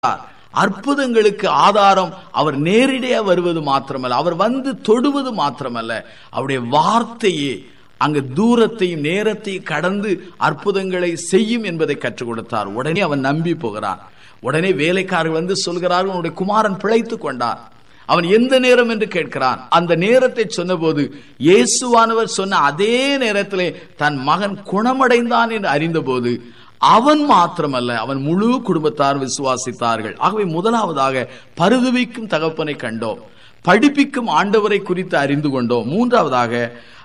அற்புதங்களுக்கு ஆதாரம் அவர் நேரிடையா வருவது மாத்திரமல்ல அவர் வந்து தொடுவது மாத்திரமல்ல அவருடைய வார்த்தையே அங்கு தூரத்தையும் நேரத்தையும் கடந்து அற்புதங்களை செய்யும் என்பதை கற்றுக் கொடுத்தார் உடனே அவன் நம்பி போகிறான் உடனே வேலைக்காரர் வந்து சொல்கிறார்கள் உன்னுடைய குமாரன் பிழைத்துக் கொண்டார் அவன் எந்த நேரம் என்று கேட்கிறான் அந்த நேரத்தை சொன்னபோது இயேசுவானவர் சொன்ன அதே நேரத்திலே தன் மகன் குணமடைந்தான் என்று அறிந்தபோது அவன் மாத்திரமல்ல அவன் முழு குடும்பத்தார் விசுவாசித்தார்கள் ஆகவே முதலாவதாக பருதுவிக்கும் தகப்பனை கண்டோம் படிப்பிக்கும் ஆண்டவரை குறித்து அறிந்து கொண்டோம் மூன்றாவதாக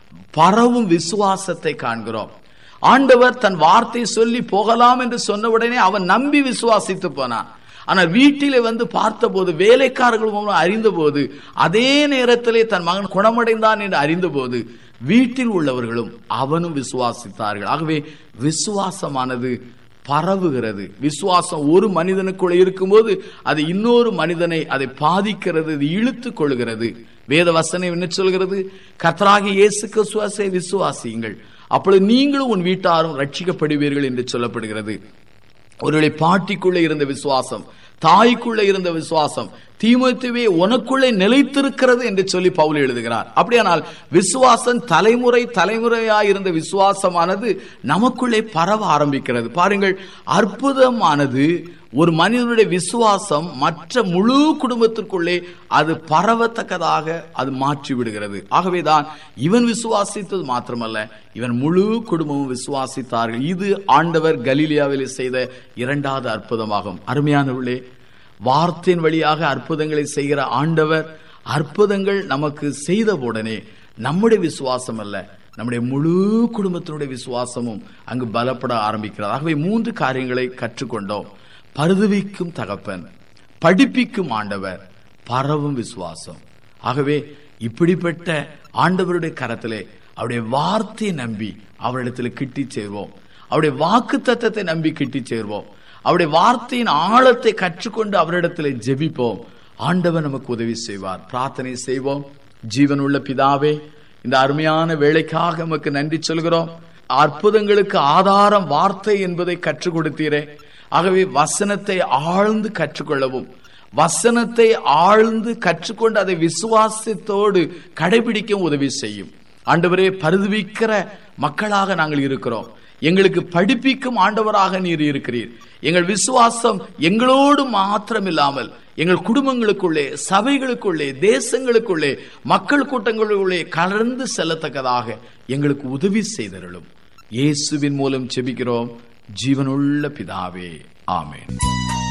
பரவும் விசுவாசத்தை காண்கிறோம் ஆண்டவர் தன் வார்த்தை சொல்லி போகலாம் என்று சொன்னவுடனே அவன் நம்பி விசுவாசித்து போனான் ஆனால் வீட்டிலே வந்து பார்த்தபோது வேலைக்காரர்கள் அறிந்தபோது அதே நேரத்திலே தன் மகன் குணமடைந்தான் என்று அறிந்தபோது வீட்டில் உள்ளவர்களும் அவனும் விசுவாசித்தார்கள் ஆகவே விசுவாசமானது பரவுகிறது விசுவாசம் ஒரு மனிதனுக்குள்ள இருக்கும்போது அது இன்னொரு மனிதனை அதை பாதிக்கிறது இது இழுத்து கொள்கிறது வேத வசனம் என்ன சொல்கிறது கத்தராகி இயேசு கிறிஸ்துவாசை விசுவாசியுங்கள் அப்பொழுது நீங்களும் உன் வீட்டாரும் ரட்சிக்கப்படுவீர்கள் என்று சொல்லப்படுகிறது ஒருவேளை பாட்டிக்குள்ளே இருந்த விசுவாசம் தாய்க்குள்ளே இருந்த விசுவாசம் தீமத்துவே உனக்குள்ளே நிலைத்திருக்கிறது என்று சொல்லி பவுல் எழுதுகிறார் அப்படியானால் விசுவாசம் தலைமுறை தலைமுறையா இருந்த விசுவாசமானது நமக்குள்ளே பரவ ஆரம்பிக்கிறது பாருங்கள் அற்புதமானது ஒரு மனிதனுடைய விசுவாசம் மற்ற முழு குடும்பத்திற்குள்ளே அது பரவத்தக்கதாக அது மாற்றி விடுகிறது ஆகவேதான் இவன் விசுவாசித்தது மாத்திரமல்ல இவன் முழு குடும்பமும் விசுவாசித்தார்கள் இது ஆண்டவர் கலீலியாவில் செய்த இரண்டாவது அற்புதமாகும் அருமையானவர்களே வார்த்தையின் வழியாக அற்புதங்களை செய்கிற ஆண்டவர் அற்புதங்கள் நமக்கு செய்த உடனே நம்முடைய விசுவாசம் அல்ல நம்முடைய முழு குடும்பத்தினுடைய விசுவாசமும் அங்கு பலப்பட ஆரம்பிக்கிறது ஆகவே மூன்று காரியங்களை கற்றுக்கொண்டோம் பருதுவிக்கும் தகப்பன் படிப்பிக்கும் ஆண்டவர் பரவும் விசுவாசம் ஆகவே இப்படிப்பட்ட ஆண்டவருடைய கரத்திலே அவருடைய வார்த்தையை நம்பி அவரிடத்தில் கிட்டி சேர்வோம் அவருடைய வாக்கு தத்தத்தை நம்பி கிட்டி சேர்வோம் அவருடைய வார்த்தையின் ஆழத்தை கற்றுக்கொண்டு அவரிடத்தில் ஜெபிப்போம் ஆண்டவர் நமக்கு உதவி செய்வார் பிரார்த்தனை செய்வோம் ஜீவனுள்ள பிதாவே இந்த அருமையான வேலைக்காக நமக்கு நன்றி சொல்கிறோம் அற்புதங்களுக்கு ஆதாரம் வார்த்தை என்பதை கற்றுக் கொடுத்தீரே ஆகவே வசனத்தை ஆழ்ந்து கற்றுக்கொள்ளவும் வசனத்தை ஆழ்ந்து கற்றுக்கொண்டு அதை விசுவாசத்தோடு கடைபிடிக்க உதவி செய்யும் ஆண்டவரே பருதுவிக்கிற மக்களாக நாங்கள் இருக்கிறோம் எங்களுக்கு படிப்பிக்கும் ஆண்டவராக நீர் இருக்கிறீர் எங்கள் விசுவாசம் எங்களோடு மாத்திரமில்லாமல் எங்கள் குடும்பங்களுக்குள்ளே சபைகளுக்குள்ளே தேசங்களுக்குள்ளே மக்கள் கூட்டங்களுக்குள்ளே கலந்து செல்லத்தக்கதாக எங்களுக்கு உதவி செய்தருளும் இயேசுவின் மூலம் செபிக்கிறோம் ஜீவனுள்ள பிதாவே ஆமேன்